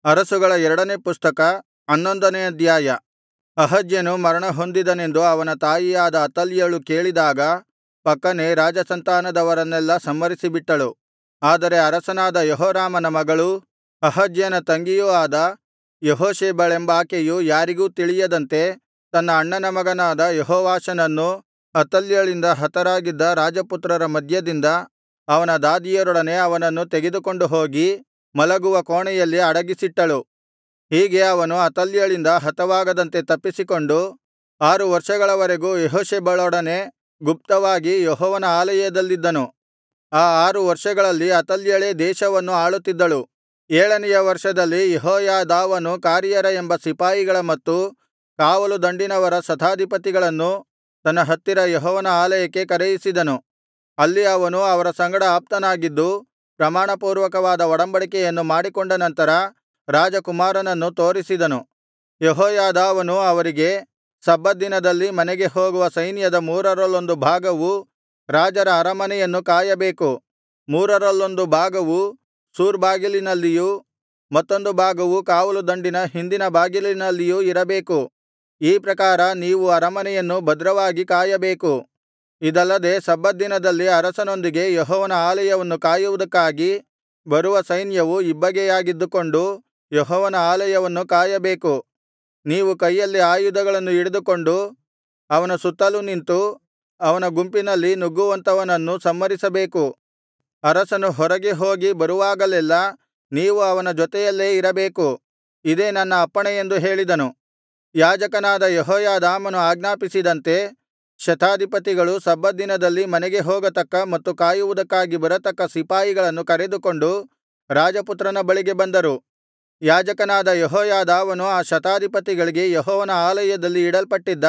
ಅರಸುಗಳ ಎರಡನೇ ಪುಸ್ತಕ ಹನ್ನೊಂದನೇ ಅಧ್ಯಾಯ ಅಹಜ್ಯನು ಮರಣಹೊಂದಿದನೆಂದು ಅವನ ತಾಯಿಯಾದ ಅತಲ್ಯಳು ಕೇಳಿದಾಗ ಫಕ್ಕನೆ ರಾಜಸಂತಾನದವರನ್ನೆಲ್ಲಾ ಸಂಹರಿಸಿಬಿಟ್ಟಳು ಆದರೆ ಅರಸನಾದ ಯೆಹೋರಾಮನ ಮಗಳೂ ಅಹಜ್ಯನ ತಂಗಿಯೂ ಆದ ಯೆಹೋಷೆಬಳೆಂಬಾಕೆಯು ಯಾರಿಗೂ ತಿಳಿಯದಂತೆ ತನ್ನ ಅಣ್ಣನ ಮಗನಾದ ಯೆಹೋವಾಷನನ್ನು ಅತಲ್ಯಳಿಂದ ಹತರಾಗಿದ್ದ ರಾಜಪುತ್ರರ ಮಧ್ಯದಿಂದ ಅವನ ದಾದಿಯರೊಡನೆ ಅವನನ್ನು ತೆಗೆದುಕೊಂಡು ಹೋಗಿ ಮಲಗುವ ಕೋಣೆಯಲ್ಲಿ ಅಡಗಿಸಿಟ್ಟಳು ಹೀಗೆ ಅವನು ಅತಲ್ಯಳಿಂದ ಹತವಾಗದಂತೆ ತಪ್ಪಿಸಿಕೊಂಡು ಆರು ವರ್ಷಗಳವರೆಗೂ ಯೆಹೋಷೆಬಳೊಡನೆ ಗುಪ್ತವಾಗಿ ಯೆಹೋವನ ಆಲಯದಲ್ಲಿದ್ದನು ಆ ಆರು ವರ್ಷಗಳಲ್ಲಿ ಅತಲ್ಯಳೇ ದೇಶವನ್ನು ಆಳುತ್ತಿದ್ದಳು ಏಳನೆಯ ವರ್ಷದಲ್ಲಿ ಯೆಹೋಯಾದಾವನು ಕಾರಿಯರ ಎಂಬ ಸಿಪಾಯಿಗಳ ಮತ್ತು ಕಾವಲು ದಂಡಿನವರ ಶತಾಧಿಪತಿಗಳನ್ನು ತನ್ನ ಹತ್ತಿರ ಯೆಹೋವನ ಆಲಯಕ್ಕೆ ಕರೆಯಿಸಿದನು ಅಲ್ಲಿ ಅವನು ಅವರ ಸಂಗಡ ಆಪ್ತನಾಗಿದ್ದು ಪ್ರಮಾಣಪೂರ್ವಕವಾದ ಒಡಂಬಡಿಕೆಯನ್ನು ಮಾಡಿಕೊಂಡ ನಂತರ ರಾಜಕುಮಾರನನ್ನು ತೋರಿಸಿದನು ಯೆಹೋಯಾದಾವನು ಅವರಿಗೆ ಸಬ್ಬತ್ ದಿನದಲ್ಲಿ ಮನೆಗೆ ಹೋಗುವ ಸೈನ್ಯದ ಮೂರರಲ್ಲೊಂದು ಭಾಗವು ರಾಜರ ಅರಮನೆಯನ್ನು ಕಾಯಬೇಕು ಮೂರರಲ್ಲೊಂದು ಭಾಗವು ಸೂರ್ ಬಾಗಿಲಿನಲ್ಲಿಯೂ ಮತ್ತೊಂದು ಭಾಗವು ಕಾವಲು ದಂಡಿನ ಹಿಂದಿನ ಬಾಗಿಲಿನಲ್ಲಿಯೂ ಇರಬೇಕು ಈ ಪ್ರಕಾರ ನೀವು ಅರಮನೆಯನ್ನು ಭದ್ರವಾಗಿ ಕಾಯಬೇಕು ಇದಲ್ಲದೆ ಸಬ್ಬತ್ ದಿನದಲ್ಲಿ ಅರಸನೊಂದಿಗೆ ಯೆಹೋವನ ಆಲಯವನ್ನು ಕಾಯುವುದಕ್ಕಾಗಿ ಬರುವ ಸೈನ್ಯವು ಇಬ್ಬಗೆಯಾಗಿದ್ದುಕೊಂಡು ಯೆಹೋವನ ಆಲಯವನ್ನು ಕಾಯಬೇಕು ನೀವು ಕೈಯಲ್ಲಿ ಆಯುಧಗಳನ್ನು ಹಿಡಿದುಕೊಂಡು ಅವನ ಸುತ್ತಲೂ ನಿಂತು ಅವನ ಗುಂಪಿನಲ್ಲಿ ನುಗ್ಗುವಂಥವನನ್ನು ಸಂಹರಿಸಬೇಕು ಅರಸನು ಹೊರಗೆ ಹೋಗಿ ಬರುವಾಗಲೆಲ್ಲಾ ನೀವು ಅವನ ಜೊತೆಯಲ್ಲೇ ಇರಬೇಕು ಇದೇ ನನ್ನ ಅಪ್ಪಣೆ ಎಂದು ಹೇಳಿದನು ಯಾಜಕನಾದ ಯೆಹೋಯಾದಾಮನು ಆಜ್ಞಾಪಿಸಿದಂತೆ ಶತಾಧಿಪತಿಗಳು ಸಬ್ಬತ್ ದಿನದಲ್ಲಿ ಮನೆಗೆ ಹೋಗತಕ್ಕ ಮತ್ತು ಕಾಯುವುದಕ್ಕಾಗಿ ಬರತಕ್ಕ ಸಿಪಾಯಿಗಳನ್ನು ಕರೆದುಕೊಂಡು ರಾಜಪುತ್ರನ ಬಳಿಗೆ ಬಂದರು ಯಾಜಕನಾದ ಯೆಹೋಯಾದಾವನು ಆ ಶತಾಧಿಪತಿಗಳಿಗೆ ಯೆಹೋವನ ಆಲಯದಲ್ಲಿ ಇಡಲ್ಪಟ್ಟಿದ್ದ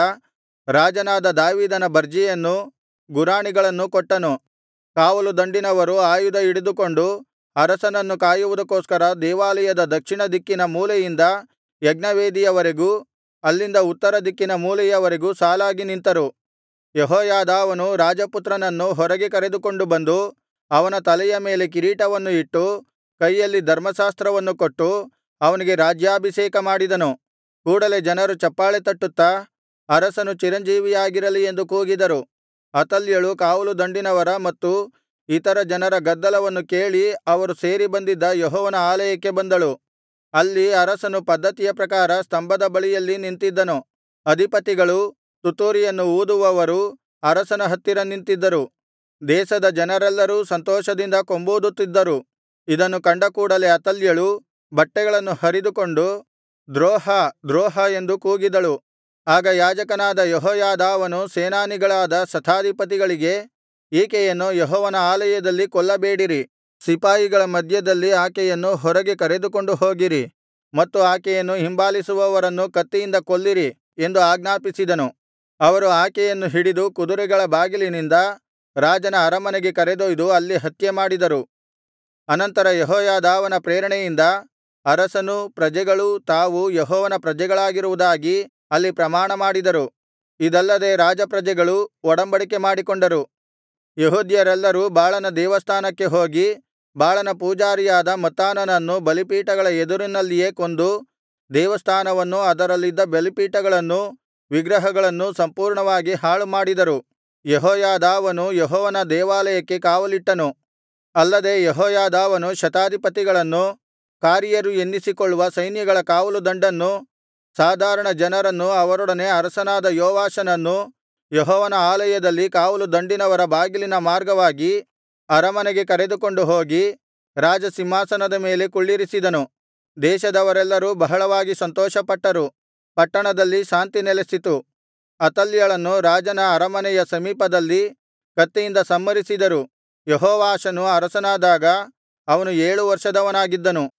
ರಾಜನಾದ ದಾವೀದನ ಬರ್ಜಿಯನ್ನೂ ಗುರಾಣಿಗಳನ್ನೂ ಕೊಟ್ಟನು ಕಾವಲು ದಂಡಿನವರು ಆಯುಧ ಹಿಡಿದುಕೊಂಡು ಅರಸನನ್ನು ಕಾಯುವುದಕ್ಕೋಸ್ಕರ ದೇವಾಲಯದ ದಕ್ಷಿಣ ದಿಕ್ಕಿನ ಮೂಲೆಯಿಂದ ಯಜ್ಞವೇದಿಯವರೆಗೂ ಅಲ್ಲಿಂದ ಉತ್ತರ ದಿಕ್ಕಿನ ಮೂಲೆಯವರೆಗೂ ಸಾಲಾಗಿ ನಿಂತರು ಯೆಹೋಯಾದಾವನು ರಾಜಪುತ್ರನನ್ನು ಹೊರಗೆ ಕರೆದುಕೊಂಡು ಬಂದು ಅವನ ತಲೆಯ ಮೇಲೆ ಕಿರೀಟವನ್ನು ಇಟ್ಟು ಕೈಯಲ್ಲಿ ಧರ್ಮಶಾಸ್ತ್ರವನ್ನು ಕೊಟ್ಟು ಅವನಿಗೆ ರಾಜ್ಯಾಭಿಷೇಕ ಮಾಡಿದನು ಕೂಡಲೆ ಜನರು ಚಪ್ಪಾಳೆ ತಟ್ಟುತ್ತಾ ಅರಸನು ಚಿರಂಜೀವಿಯಾಗಿರಲಿ ಎಂದು ಕೂಗಿದರು ಅತಲ್ಯಳು ಕಾವಲು ದಂಡಿನವರ ಮತ್ತು ಇತರ ಜನರ ಗದ್ದಲವನ್ನು ಕೇಳಿ ಅವರು ಸೇರಿ ಬಂದಿದ್ದ ಯೆಹೋವನ ಆಲಯಕ್ಕೆ ಬಂದಳು ಅಲ್ಲಿ ಅರಸನು ಪದ್ಧತಿಯ ಪ್ರಕಾರ ಸ್ತಂಭದ ಬಳಿಯಲ್ಲಿ ನಿಂತಿದ್ದನು ಅಧಿಪತಿಗಳು ತುತ್ತೂರಿಯನ್ನು ಊದುವವರು ಅರಸನ ಹತ್ತಿರ ನಿಂತಿದ್ದರು ದೇಶದ ಜನರೆಲ್ಲರೂ ಸಂತೋಷದಿಂದ ಕೊಂಬೂದುತ್ತಿದ್ದರು ಇದನ್ನು ಕಂಡ ಕೂಡಲೆ ಅತಲ್ಯಳು ಬಟ್ಟೆಗಳನ್ನು ಹರಿದುಕೊಂಡು ದ್ರೋಹ ದ್ರೋಹ ಎಂದು ಕೂಗಿದಳು ಆಗ ಯಾಜಕನಾದ ಯೆಹೋಯಾದಾವನು ಸೇನಾನಿಗಳಾದ ಶತಾಧಿಪತಿಗಳಿಗೆ ಈಕೆಯನ್ನು ಯೆಹೋವನ ಆಲಯದಲ್ಲಿ ಕೊಲ್ಲಬೇಡಿರಿ ಸಿಪಾಯಿಗಳ ಮಧ್ಯದಲ್ಲಿ ಆಕೆಯನ್ನು ಹೊರಗೆ ಕರೆದುಕೊಂಡು ಹೋಗಿರಿ ಮತ್ತು ಆಕೆಯನ್ನು ಹಿಂಬಾಲಿಸುವವರನ್ನು ಕತ್ತಿಯಿಂದ ಕೊಲ್ಲಿರಿ ಎಂದು ಆಜ್ಞಾಪಿಸಿದನು ಅವರು ಆಕೆಯನ್ನು ಹಿಡಿದು ಕುದುರೆಗಳ ಬಾಗಿಲಿನಿಂದ ರಾಜನ ಅರಮನೆಗೆ ಕರೆದೊಯ್ದು ಅಲ್ಲಿ ಹತ್ಯೆಮಾಡಿದರು ಅನಂತರ ಯೆಹೋಯಾದಾವನ ಪ್ರೇರಣೆಯಿಂದ ಅರಸನೂ ಪ್ರಜೆಗಳೂ ತಾವು ಯೆಹೋವನ ಪ್ರಜೆಗಳಾಗಿರುವುದಾಗಿ ಅಲ್ಲಿ ಪ್ರಮಾಣಮಾಡಿದರು ಇದಲ್ಲದೆ ರಾಜಪ್ರಜೆಗಳು ಒಡಂಬಡಿಕೆ ಮಾಡಿಕೊಂಡರು ಯೆಹೂದ್ಯರೆಲ್ಲರೂ ಬಾಳನ ದೇವಸ್ಥಾನಕ್ಕೆ ಹೋಗಿ ಬಾಳನ ಪೂಜಾರಿಯಾದ ಮತ್ತಾನನನ್ನು ಬಲಿಪೀಠಗಳ ಎದುರಿನಲ್ಲಿಯೇ ಕೊಂದು ದೇವಸ್ಥಾನವನ್ನೂ ಅದರಲ್ಲಿದ್ದ ಬಲಿಪೀಠಗಳನ್ನೂ ವಿಗ್ರಹಗಳನ್ನೂ ಸಂಪೂರ್ಣವಾಗಿ ಹಾಳುಮಾಡಿದರು ಯೆಹೋಯಾದಾವನು ಯೆಹೋವನ ದೇವಾಲಯಕ್ಕೆ ಕಾವಲಿಟ್ಟನು ಅಲ್ಲದೆ ಯೆಹೋಯಾದಾವನು ಶತಾಧಿಪತಿಗಳನ್ನು ಕಾರಿಯರು ಎನ್ನಿಸಿಕೊಳ್ಳುವ ಸೈನ್ಯಗಳ ಕಾವಲು ದಂಡನ್ನು ಸಾಧಾರಣ ಜನರನ್ನು ಅವರೊಡನೆ ಅರಸನಾದ ಯೋವಾಷನನ್ನು ಯೆಹೋವನ ಆಲಯದಲ್ಲಿ ಕಾವಲು ದಂಡಿನವರ ಬಾಗಿಲಿನ ಮಾರ್ಗವಾಗಿ ಅರಮನೆಗೆ ಕರೆದುಕೊಂಡು ಹೋಗಿ ರಾಜಸಿಂಹಾಸನದ ಮೇಲೆ ಕುಳ್ಳಿರಿಸಿದನು ದೇಶದವರೆಲ್ಲರೂ ಬಹಳವಾಗಿ ಸಂತೋಷಪಟ್ಟರು ಪಟ್ಟಣದಲ್ಲಿ ಶಾಂತಿ ನೆಲೆಸಿತು ಅತಲ್ಯಳನ್ನು ರಾಜನ ಅರಮನೆಯ ಸಮೀಪದಲ್ಲಿ ಕತ್ತಿಯಿಂದ ಸಂಹರಿಸಿದರು ಯೆಹೋವಾಷನು ಅರಸನಾದಾಗ ಅವನು ಏಳು ವರ್ಷದವನಾಗಿದ್ದನು